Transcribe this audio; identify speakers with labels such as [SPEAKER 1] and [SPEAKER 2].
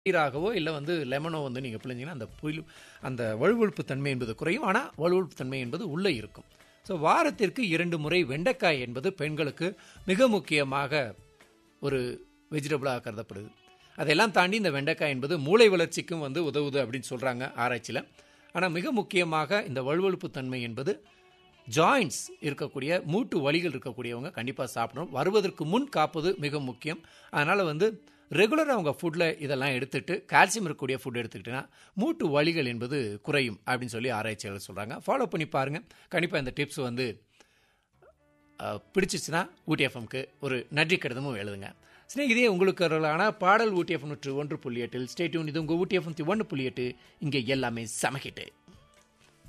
[SPEAKER 1] நீராகவோ இல்லை வந்து லெமனோ வந்து நீங்கள் பிழிஞ்சிங்கன்னா அந்த புயல் அந்த வழுவழுப்பு தன்மை என்பது குறையும் ஆனால் வழுவழுப்பு தன்மை என்பது உள்ளே இருக்கும் ஸோ வாரத்திற்கு இரண்டு முறை வெண்டைக்காய் என்பது பெண்களுக்கு மிக முக்கியமாக ஒரு வெஜிடபிளாக கருதப்படுது அதெல்லாம் தாண்டி இந்த வெண்டைக்காய் என்பது மூளை வளர்ச்சிக்கும் வந்து உதவுது அப்படின்னு சொல்கிறாங்க ஆராய்ச்சியில் ஆனால் மிக முக்கியமாக இந்த வழுவழுப்பு தன்மை என்பது ஜாயின்ட்ஸ் இருக்கக்கூடிய மூட்டு வலிகள் இருக்கக்கூடியவங்க கண்டிப்பாக சாப்பிடணும் வருவதற்கு முன் காப்பது மிக முக்கியம் அதனால் வந்து ரெகுலராக அவங்க ஃபுட்டில் இதெல்லாம் எடுத்துட்டு கால்சியம் இருக்கக்கூடிய ஃபுட் எடுத்துக்கிட்டீங்கன்னா மூட்டு வலிகள் என்பது குறையும் அப்படின்னு சொல்லி ஆராய்ச்சியாளர் சொல்கிறாங்க ஃபாலோ பண்ணி பாருங்கள் கண்டிப்பாக இந்த டிப்ஸ் வந்து அஹ், பிடிச்சிச்சுன்னா ஊட்டி எஃப்எம்க்கு ஒரு நன்றி கடிதமும் எழுதுங்க ஸ்நேகிதே உங்களுக்கு ஆனால் பாடல் ஊட்டி எஃப்எம் நூற்று ஒன்று புள்ளி எட்டில் ஸ்டேட்யூன் இது உங்கள் ஊட்டி எஃப்எம் ஒன்று புள்ளி எட்டு இங்கே எல்லாமே சமகிட்டு